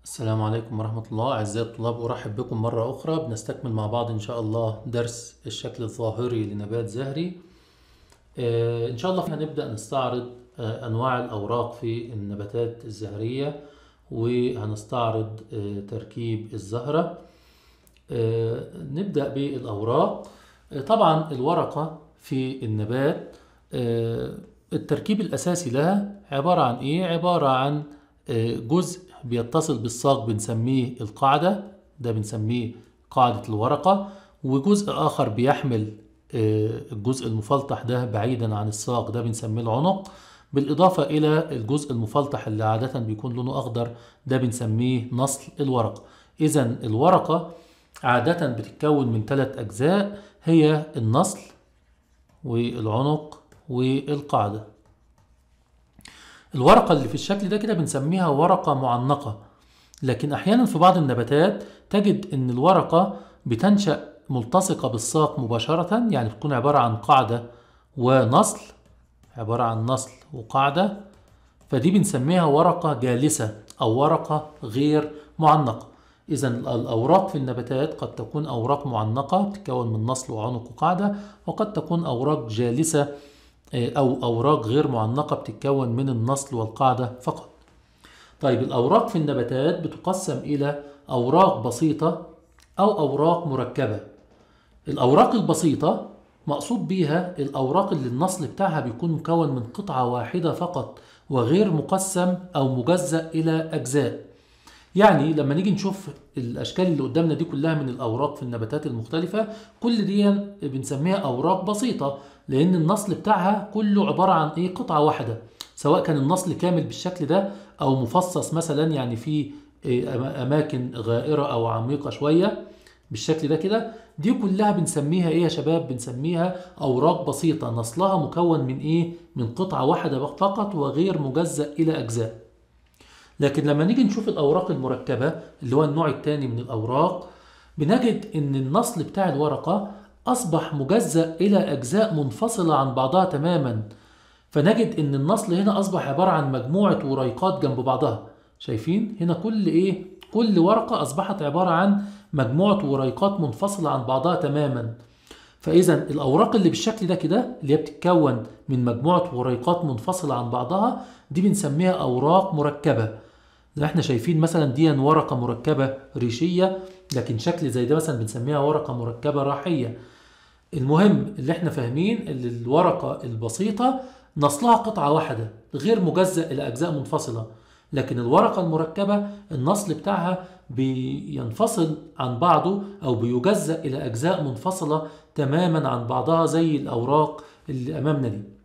السلام عليكم ورحمة الله أعزائي الطلاب أرحب بكم مرة أخرى بنستكمل مع بعض إن شاء الله درس الشكل الظاهري لنبات زهري آه، إن شاء الله هنبدأ نستعرض آه، أنواع الأوراق في النباتات الزهرية وهنستعرض آه، تركيب الزهرة آه، نبدأ بالأوراق آه، طبعا الورقة في النبات آه، التركيب الأساسي لها عبارة عن إيه؟ عبارة عن آه، جزء بيتصل بالساق بنسميه القاعدة ده بنسميه قاعدة الورقة وجزء آخر بيحمل آه، الجزء المفلطح ده بعيدا عن الساق ده بنسميه العنق بالإضافة إلى الجزء المفلطح اللي عادة بيكون لونه أخضر ده بنسميه نصل الورقة إذا الورقة عادة بتتكون من ثلاث أجزاء هي النصل والعنق والقاعدة الورقة اللي في الشكل ده كده بنسميها ورقة معنقة لكن أحيانا في بعض النباتات تجد أن الورقة بتنشأ ملتصقة بالساق مباشرة يعني بتكون عبارة عن قاعدة ونصل عبارة عن نصل وقاعدة فدي بنسميها ورقة جالسة أو ورقة غير معنقة إذا الأوراق في النباتات قد تكون أوراق معنقة تتكون من نصل وعنق وقاعدة وقد تكون أوراق جالسة آه، أو أوراق غير معنقة بتتكون من النصل والقاعدة فقط طيب الأوراق في النباتات بتقسم إلى أوراق بسيطة أو أوراق مركبة الأوراق البسيطة مقصود بيها الأوراق اللي النصل بتاعها بيكون مكون من قطعة واحدة فقط وغير مقسم أو مجزأ إلى أجزاء يعني لما نيجي نشوف الاشكال اللي قدامنا دي كلها من الاوراق في النباتات المختلفه كل دي بنسميها اوراق بسيطه لان النصل بتاعها كله عباره عن ايه قطعه واحده سواء كان النصل كامل بالشكل ده او مفصص مثلا يعني في إيه أما- اماكن غائره او عميقه شويه بالشكل ده كده دي كلها بنسميها ايه يا شباب بنسميها اوراق بسيطه نصلها مكون من ايه من قطعه واحده فقط وغير مجزأ الى اجزاء لكن لما نيجي نشوف الأوراق المركبة اللي هو النوع الثاني من الأوراق بنجد إن النصل بتاع الورقة أصبح مجزأ إلى أجزاء منفصلة عن بعضها تماما فنجد إن النصل هنا أصبح عبارة عن مجموعة وريقات جنب بعضها شايفين هنا كل إيه كل ورقة أصبحت عبارة عن مجموعة وريقات منفصلة عن بعضها تماما فإذا الأوراق اللي بالشكل ده كده اللي هي بتتكون من مجموعة وريقات منفصلة عن بعضها دي بنسميها أوراق مركبة زي ما احنا شايفين مثلا دي ورقة مركبة ريشية لكن شكل زي ده مثلا بنسميها ورقة مركبة راحية المهم اللي احنا فاهمين ان الورقة البسيطة نصلها قطعة واحدة غير مجزأ إلى أجزاء منفصلة لكن الورقة المركبة النصل بتاعها بينفصل عن بعضه أو بيجزأ إلى أجزاء منفصلة تماما عن بعضها زي الأوراق اللي أمامنا دي